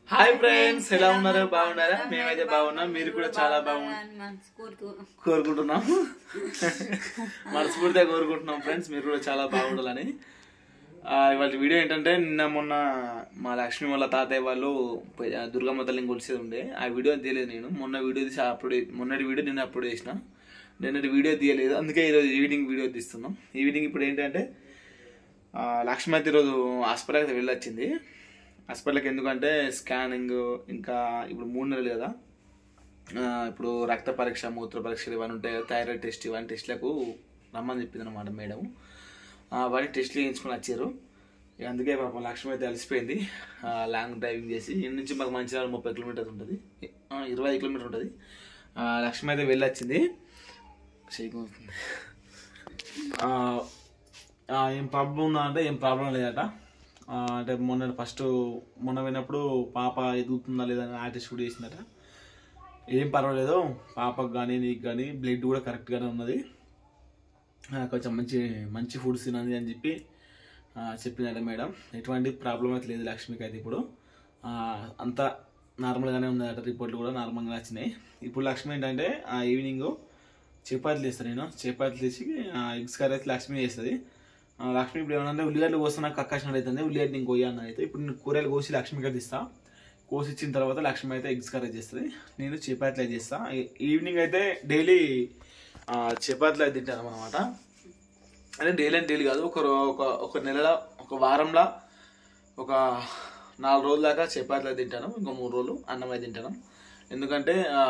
Hi friends ఎలా ఉన్నారు బాగున్నారా మేమైతే బాగున్నాం మీరు కూడా చాలా బాగున్నారు మనసు కోరుతూ కోరుకుంటున్నాం మనస్ఫూర్తిగా కోరుకుంటున్నాం ఫ్రెండ్స్ మీరు కూడా చాలా బాగుండాలని ఆ, ఇవాళ వీడియో ఏంటంటే నిన్న మొన్న మా లక్ష్మి వాళ్ళ తాతయ్య వాళ్ళు పోయి- ఆ, దుర్గమ్మ తల్లిని కొలిసేది ఉండే ఆ వీడియో తీయలేదు నేను మొన్న వీడియో తీసి అప్పుడు మొన్నటి వీడియో నేను అప్పుడు చేసిన నిన్నటి వీడియో తీయలేదు అందుకే ఈరోజు ఈవినింగ్ వీడియో తీస్తున్నాం ఈవినింగ్ ఇప్పుడు ఏంటంటే ఆ, లక్ష్మి అయితే ఈరోజు హాస్పిటల్కి వెళ్ళొచ్చింది హాస్పిటల్కి ఎందుకంటే స్కానింగ్ ఇంకా ఇప్పుడు మూడు నెలలు కదా ఆ, ఇప్పుడు రక్త పరీక్ష మూత్ర పరీక్షలు ఇవన్నీ ఉంటాయి కదా థైరాయిడ్ టెస్ట్ ఇవన్నీ టెస్ట్లకు రమ్మని చెప్పింది అనమాట మేడం వాటి టెస్ట్లు చేయించుకొని వచ్చారు ఇక అందుకే పాపం లక్ష్మి అయితే అలసిపోయింది ఆ, లాంగ్ డ్రైవింగ్ చేసి ఇంటి నుంచి మాకు మంచిర్యాల ముప్పై కిలోమీటర్స్ ఉంటుంది ఆ, ఇరవై ఐదు కిలోమీటర్ ఉంటుంది ఆ, లక్ష్మి అయితే వెళ్ళొచ్చింది షేక్ అవుతుంది ఆ, ఆ, ఏం ప్రాబ్లం ఉందా అంటే ఏం ప్రాబ్లం లేదట ఆ, అంటే మొన్న ఫస్ట్ మొన్న పోయినప్పుడు పాప ఎదుగుతుందా లేదా అని ఆ టెస్ట్ కూడా చేసిందట ఏం పర్వాలేదు పాపకు కానీ నీకు కానీ బ్లడ్ కూడా కరెక్ట్గానే ఉన్నది ఆ, కొంచెం మంచి మంచి ఫుడ్స్ తినండి అని చెప్పి ఆ, చెప్పిందట మేడం ఎటువంటి ప్రాబ్లం అయితే లేదు లక్ష్మికి అయితే ఇప్పుడు ఆ, అంతా నార్మల్గానే ఉందట రిపోర్ట్లు కూడా నార్మల్గా వచ్చినాయి ఇప్పుడు లక్ష్మి ఏంటంటే ఆ ఈవినింగ్ చపాతీలు చేస్తాను నేను చపాతీలు చేసి ఎగ్స్ కర్రీ అయితే లక్ష్మి చేస్తుంది ఆ, లక్ష్మి ఇప్పుడు ఏమన్నా ఉల్లిగడ్డలు కోస్తే నాకు కక్కాసినట్టు అవుతుంది ఉల్లిగడ్డ నేను కొయ్యాను అయితే ఇప్పుడు నేను కూరలు కోసి లక్ష్మికి అయితే ఇస్తా కోసి ఇచ్చిన తర్వాత లక్ష్మి అయితే ఎగ్స్ కర్రీ చేస్తుంది నేను చపాతీలు అయితే చేస్తా ఈ- ఈవినింగ్ అయితే డైలీ చపాతీలు అయితే తింటాను అనమాట అంటే డైలీ అంటే డైలీ కాదు ఒక రో- ఒక ఒక నెలలో ఒక వారంలో ఒక నాలుగు రోజుల దాకా చపాతీలు అయితే తింటాను ఇంకో మూడు రోజులు అన్నం అయితే తింటాను ఎందుకంటే ఆ,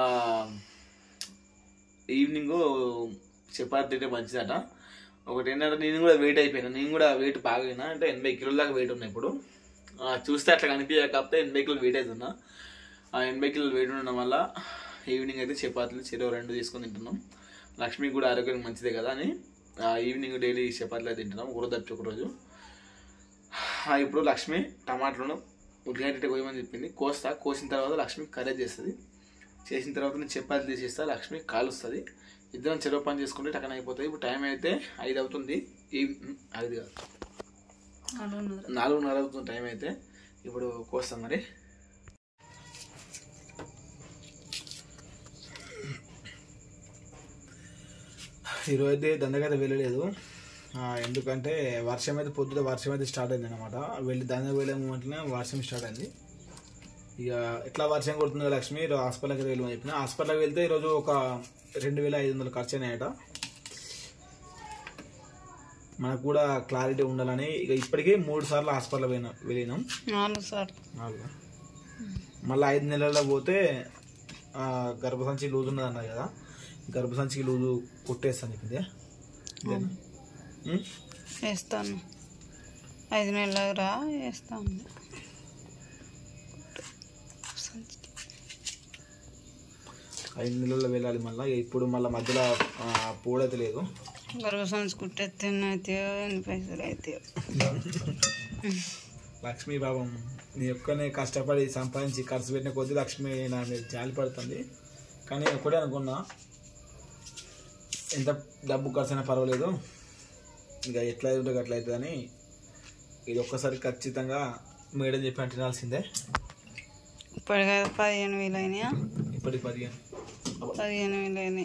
ఈవినింగ్ చపాతీ తింటే మంచిదట ఒకటి ఏంటంటే నేను కూడా వెయిట్ అయిపోయినా నేను కూడా వెయిట్ బాగా అయినా అంటే ఎనభై కిలోల దాకా వెయిట్ ఉన్నా ఇప్పుడు ఆ, చూస్తే అట్లా కనిపించకపోతే ఎనభై కిలోలు వెయిట్ అవుతున్నా ఆ ఎనభై కిలోలు వెయిట్ ఉండడం వల్ల ఈవినింగ్ అయితే చపాతీలు చెరువు రెండు తీసుకొని తింటున్నాం లక్ష్మికి కూడా ఆరోగ్యానికి మంచిదే కదా అని ఆ, ఈవినింగ్ డైలీ చపాతీలు అయితే తింటున్నాం ఒకరోజు తప్పి ఒక రోజు ఆ, ఇప్పుడు లక్ష్మి టమాటాలను ఉల్లిగడ్డ కోయమని చెప్పింది కోస్తా కోసిన తర్వాత లక్ష్మి కర్రీ చేస్తుంది చేసిన తర్వాత నేను చపాతీ తీసేస్తా లక్ష్మి కాలుస్తుంది ఇద్దరం చెరువు పని చేసుకుంటే టక్కన అయిపోతుంది ఇప్పుడు టైం అయితే ఐదు అవుతుంది ఈ ఉమ్, ఐదు కాదు నాలుగున్నర నాలుగున్నర అవుతుంది టైం అయితే ఇప్పుడు కోస్తాం మరి ఈరోజు అయితే దండగైతే వెళ్ళలేదు ఆ, ఎందుకంటే వర్షం అయితే పొద్దున వర్షం అయితే స్టార్ట్ అయింది అనమాట వెళ్ళి దండ వెళ్ళే మూమెంట్లోనే వర్షం స్టార్ట్ అయింది ఇక ఎట్లా వర్షం కొడుతుంది కదా లక్ష్మి ఈరోజు హాస్పిటల్కి వెళ్ళమని చెప్పిన హాస్పిటల్కి వెళ్తే ఈరోజు ఒక రెండు వేల ఐదు వందలు ఖర్చు అయినాయట మనకు కూడా క్లారిటీ ఉండాలని ఇక ఇప్పటికీ మూడు సార్లు హాస్పిటల్ పోయినా వెళ్ళినాం నాలుగు సార్లు నాలుగు మళ్ళీ ఐదు నెలల్లో పోతే ఆ, గర్భసంచి లూజ్ ఉన్నది అన్నది కదా గర్భసంచికి లూజు కొట్టేస్తాను చెప్పింది ఇదేనా? ఉం? వేస్తాను ఐదు నెలలకు రా వేస్తాను ఐదు నెలల్లో వెళ్ళాలి మళ్ళీ ఇప్పుడు మళ్ళీ మధ్యలో ఆ, పోడైతే లేదు గర్భ సంస్కృతి అయితే ఎన్ని పైసలు అయితే లక్ష్మీ పాపం నీ ఒక్కనే కష్టపడి సంపాదించి ఖర్చు పెట్టిన కొద్దీ లక్ష్మి నా మీద జాలి పడుతుంది కానీ ఒకటే అనుకున్నా ఎంత డబ్బు ఖర్చు అయినా పర్వాలేదు ఇక ఎట్లా ఉంటే అట్లా అవుతుందని ఇది ఒక్కసారి ఖచ్చితంగా మేడం చెప్పి తినాల్సిందే ఇప్పటికే పదిహేను వేలు అయినాయా ఇప్పటికి పదిహేను పదిహేను వేలు అయినాయి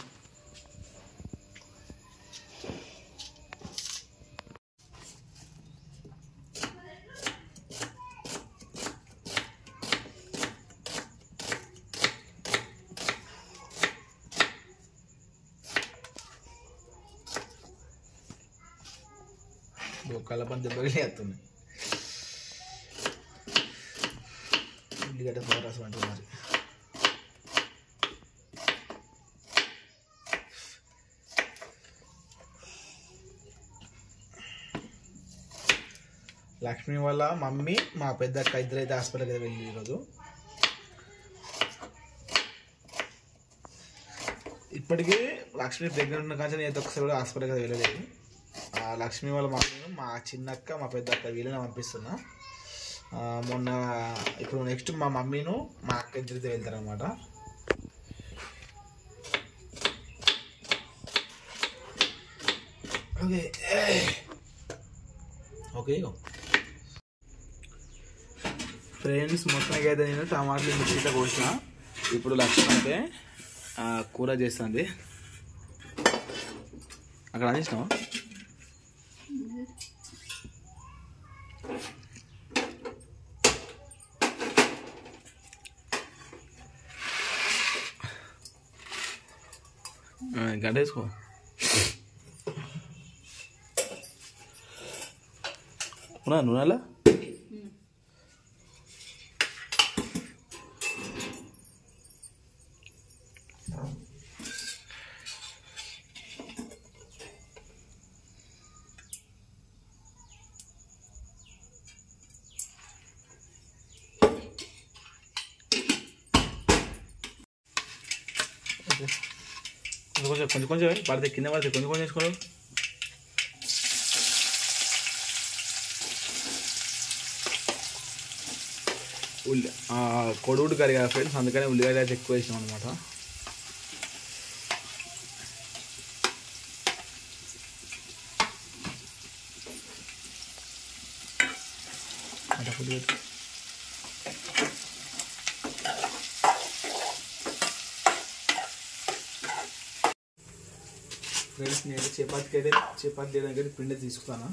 కలపని దెబ్బకి వేస్తుంది ఉల్లిగడ్డ పౌరసం అంటే మరి లక్ష్మి వాళ్ళ మమ్మీ మా పెద్ద అక్క ఇద్దరు అయితే హాస్పిటల్కి అయితే వెళ్ళి ఈరోజు ఇప్పటికీ లక్ష్మి ప్రెగ్నెంట్ ఉన్న కానీ నేను ఒక్కసారి కూడా హాస్పిటల్కి అయితే వెళ్ళలేదు ఆ లక్ష్మి వాళ్ళ మమ్మీ మా చిన్నక్క మా పెద్ద అక్క వీళ్ళని పంపిస్తున్నా ఆ, మొన్న ఇప్పుడు నెక్స్ట్ మా మమ్మీను మా అక్క ఇద్దరితో వెళ్తారనమాట ఓకే ఓకే ఫ్రెండ్స్ మొత్తానికి అయితే నేను టమాటాలు మిర్చితో కోసిన ఇప్పుడు లక్ష్మణ్ అయితే ఆ, కూర చేస్తుంది అక్కడ అందించినావా ఆ, గడ్డ వేసుకో ఉన్నా నూనెలా కొంచెం కొంచెం కొంచెం కొంచెం వేయి. పడితే కింద పడితే కొంచెం కొంచెం వేసుకోవాలి ఉల్లి ఆ, కొడుగుడు కర్రీ కదా ఫ్రెండ్స్ అందుకని ఉల్లిగడ్డ అయితే ఎక్కువ వేసాం అనమాట ఫ్రెండ్స్ నేను చపాతీకి అయితే చపాతీ చేయడానికి అయితే పిండి తీసుకుతాను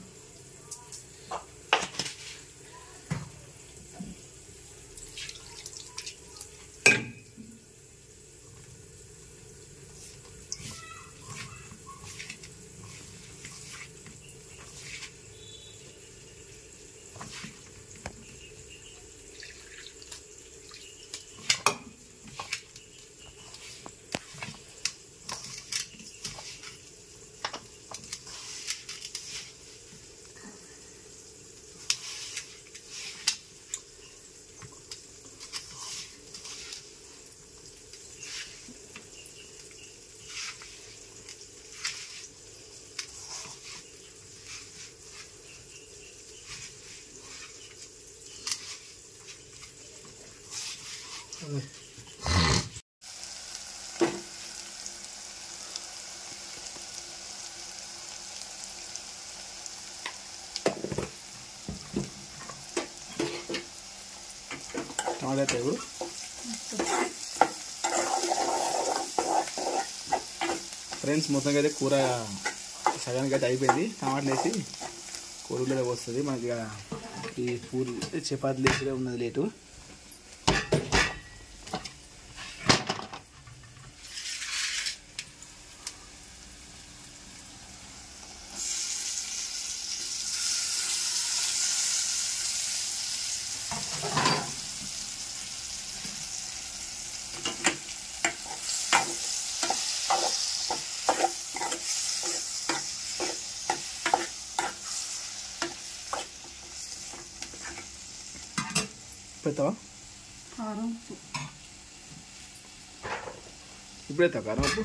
టమాటా తెగు ఫ్రెండ్స్ మొత్తంగా అయితే కూర సగానికి అయితే అయిపోయింది టమాటాలు వేసి కూరలో వస్తుంది మనకి ఇక ఈ పూరి చపాతీలు వేసి ఉన్నది లేటు పెడతావా కారం ఇప్పుడు ఎత్తావు కారం ఉప్పు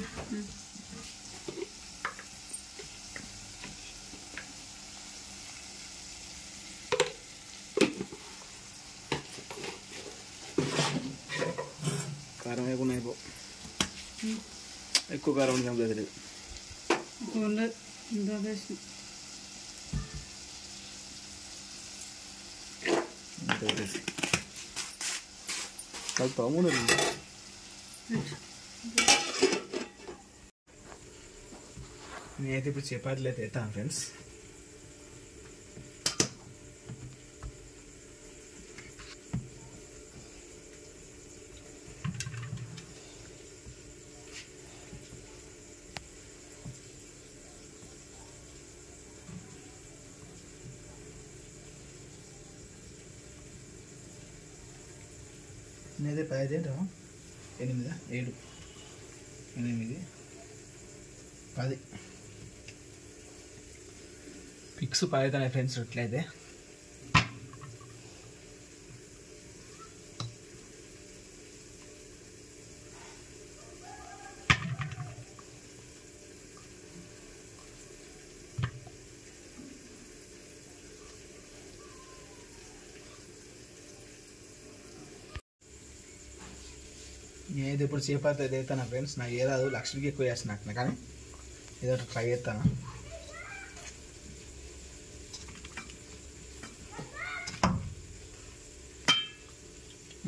కారం వేయకుండా అయిపో ఎక్కువ కారం ఉంటే నాకు తెలియదు కూలర్ ఇంత వేసి కలుపుతావా మూడు నేనైతే ఇప్పుడు చపాతీలు అయితే ఎత్తాను ఫ్రెండ్స్ నేనైతే పది ఏంటో ఎనిమిదా ఏడు ఎనిమిది పది పిక్స్ పది అవుతాయి ఫ్రెండ్స్ ఎట్లయితే నేనైతే ఇప్పుడు చేపడితే అయితే అవుతాను ఫ్రెండ్స్ నాకు ఏ రాదు లక్షలకి ఎక్కువ చేస్తాను నాకు కానీ ఏదో ట్రై చేస్తాను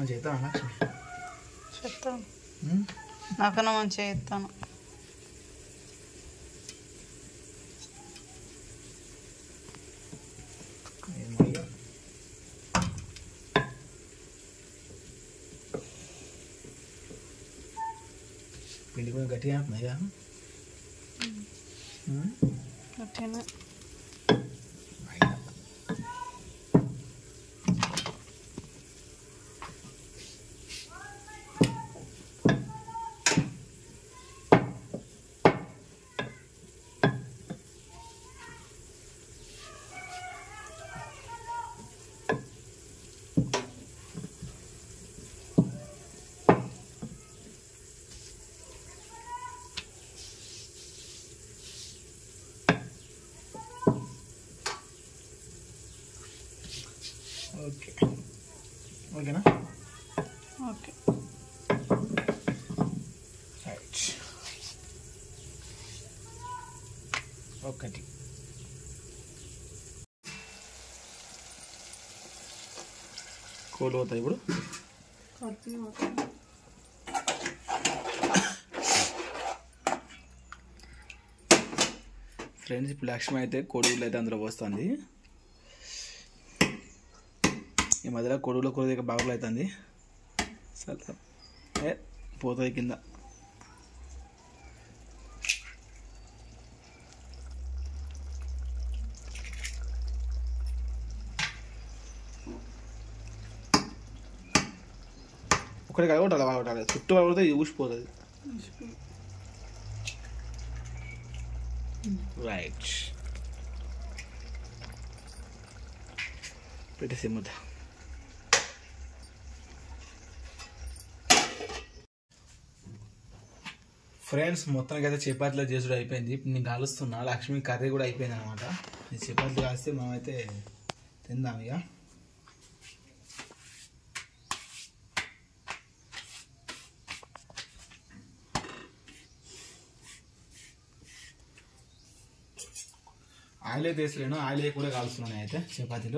మంచి చేస్తావా లక్ష్మి చెప్తాను ఉమ్. నాకన్నా మంచిగా చేస్తాను ఏమో ఇక. పిండి కూడా గట్టిగా అంటున్నాయి కదా ఉమ్. అట్లనే అయినా. ఓకే ఓకేనా ఓకే రైట్ ఒకటి కోళ్ళు పోతాయి ఇప్పుడు ఫ్రెండ్స్ ఇప్పుడు లక్ష్మి అయితే కోడిగుడ్లు అయితే అందులో పోస్తుంది ఈ మధ్యలో కొడుగులో కూర దగ్గర బాగులు అవుతుంది సరే ఏ పోతుంది కింద ఒకటి కలగొట్టాలి బాగా కొట్టాలి చుట్టూ కలగొడితే ఇది ఊసిపోతుంది రైట్ పెట్టేసి ముద్ద ఫ్రెండ్స్ మొత్తానికి అయితే చపాతీలో చేసుడు అయిపోయింది ఇప్పుడు నేను కాలుస్తున్నా లక్ష్మి కర్రీ కూడా అయిపోయింది అనమాట ఈ చపాతీలు కాస్తే మనమైతే తిందాం ఇక ఆయిల్ అయితే వేసలేను ఆయిల్ వేయ కూడా కాలుస్తున్నాను అయితే చపాతీలు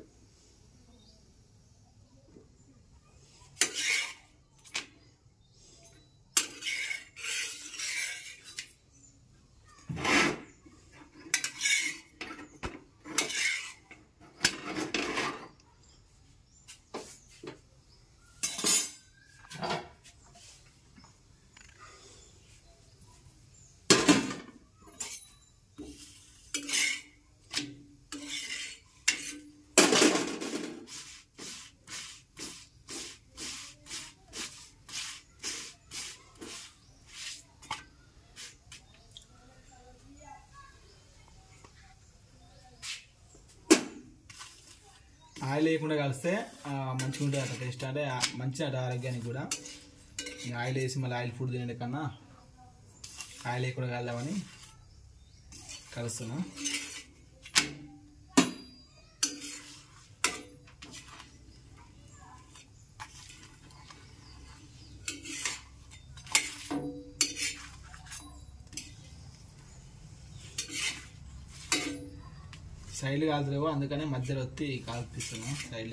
ఆయిల్ వేయకుండా కలిస్తే ఆ, మంచిగా ఉంటుంది అట్లా టేస్ట్ అంటే ఆ, మంచి అట ఆరోగ్యానికి కూడా ఈ ఆయిల్ వేసి మళ్ళీ ఆయిల్ ఫుడ్ తినే కన్నా ఆయిల్ వేయకుండా కలదామని కలుస్తున్నా సైడ్ కాలుతలేవు అందుకనే మధ్యలో వచ్చి కాల్పిస్తున్నాం సైడ్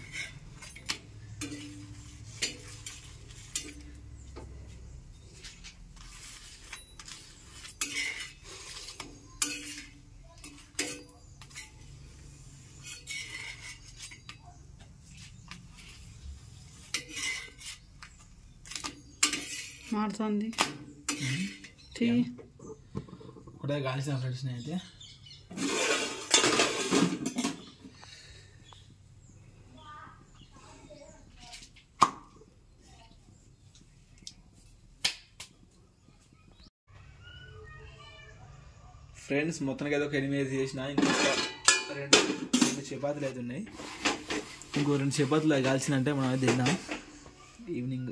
మారుతుంది టీ ఒకటే కాల్చిన ఫ్రెండ్స్ అయితే ఫ్రెండ్స్ మొత్తానికి ఏదో ఒక ఎనిమిది చేసిన ఇంకొక రెండు రెండు చపాతీలు అయితే ఉన్నాయి ఇంకో రెండు చపాతీలు కాల్చినంటే మనం అయితే తిందాం ఈవినింగ్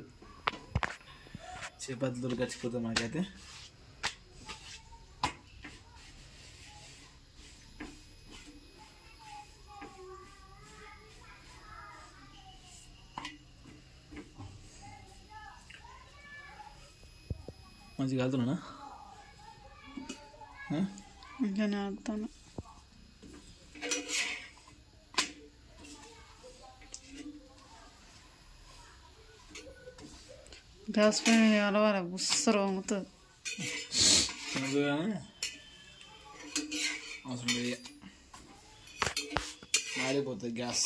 చపాతీలు గచ్చిపోతాం మనకైతే మంచిగా కాలుతున్నానా ఆ? ఇట్లనే ఆడుతాను గ్యాస్ పైన కలవాలి గుస్సరు వంగుతుంది తినదు కానీ అవసరం లేదు మారిపోతుంది గ్యాస్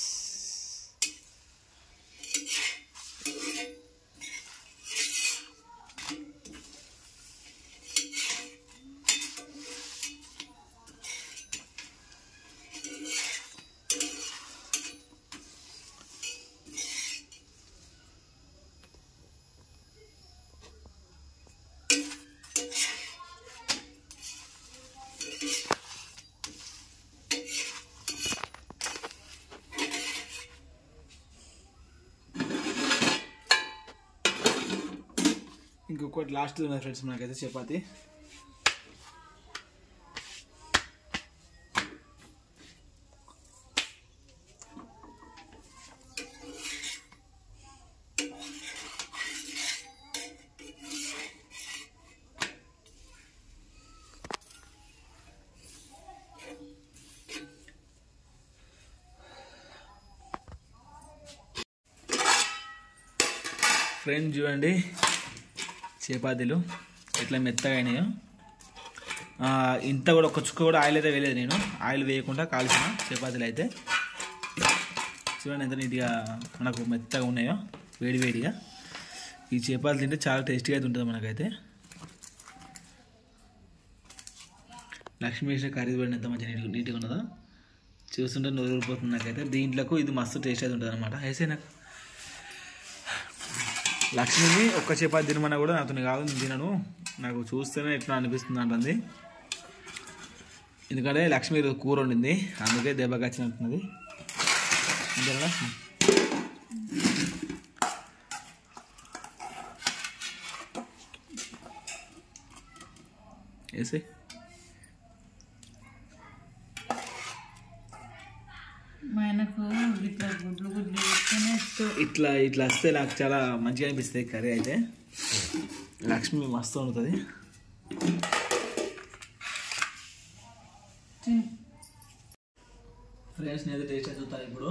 ఇంకొకటి లాస్ట్ ఉన్నది ఫ్రెండ్స్ మనకైతే చపాతి ఫ్రెండ్ చూడండి చపాతీలు ఎట్లా మెత్తగా అయినాయో ఆ, ఇంత కూడా ఒక చుక్క కూడా ఆయిల్ అయితే వేయలేదు నేను ఆయిల్ వేయకుండా కాల్చిన చపాతీలు అయితే చూడండి ఎంత నీట్గా మనకు మెత్తగా ఉన్నాయో వేడి వేడిగా ఈ చపాతీలు తింటే చాలా టేస్టీగా అయితే ఉంటుంది మనకైతే లక్ష్మీ వేసిన కర్రీ చూడండి ఎంత మంచిగా నీట్గా నీట్గా ఉన్నదో చూస్తుంటే నోరు ఊరిపోతుంది నాకైతే దీంట్లోకి ఇది మస్తు టేస్ట్ అయితే ఉంటుంది అనమాట వేసే నాకు లక్ష్మిని ఒక్క చపాతి తినమన్నా కూడా నాతో కాదు నేను తినను నాకు చూస్తేనే ఎట్లా అనిపిస్తుంది అంటుంది ఎందుకంటే లక్ష్మి ఈరోజు కూర వండింది అందుకే దెబ్బకి వచ్చినట్టున్నది అంతేనా వేసే మా ఆయనకు ఇట్లా గుడ్లు గుడ్లు వేస్తేనే ఇష్టం. ఇట్లా ఇట్లా వస్తే నాకు చాలా మంచిగా అనిపిస్తుంది కర్రీ అయితే లక్ష్మి మస్తు ఉంటుంది తిన్. ఫ్రెండ్స్ నేను టేస్ట్ చూస్తాను ఇప్పుడు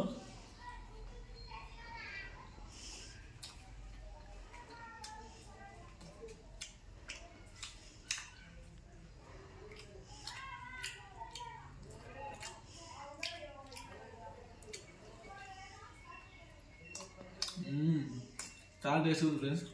మ్మ్. చాలా టేస్ట్ ఉంది ఫ్రెండ్స్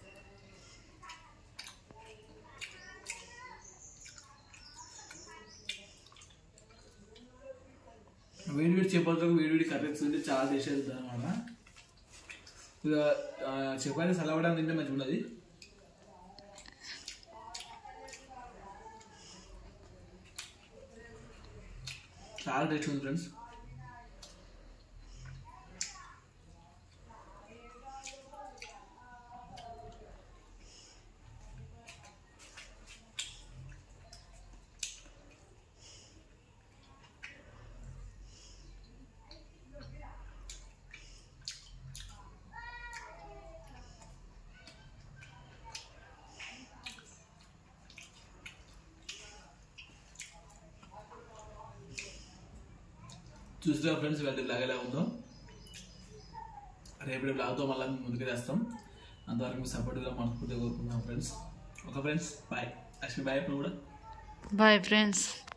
వేడి వేడి చపాతీలకు వేడి వేడి కర్రీస్ ఉంటే చాలా టేస్ట్ అవుతుంది అనమాట ఇక ఆ, చపాతీ సలవడం తింటే మంచిగా ఉన్నది చాలా టేస్ట్ ఉంది ఫ్రెండ్స్ చూస్తే ఫ్రెండ్స్ వెళ్ళి బ్లాగ్ ఎలా ఉందో రేపటి బ్లాగ్తో మళ్ళీ మేము ముందుకు తెస్తాం అంతవరకు మీ సపోర్ట్గా మనస్ఫూర్తిగా కోరుకుంటున్నాం friends okay friends bye Lakshmi bye ఇప్పుడు కూడా బాయ్ ఫ్రెండ్స్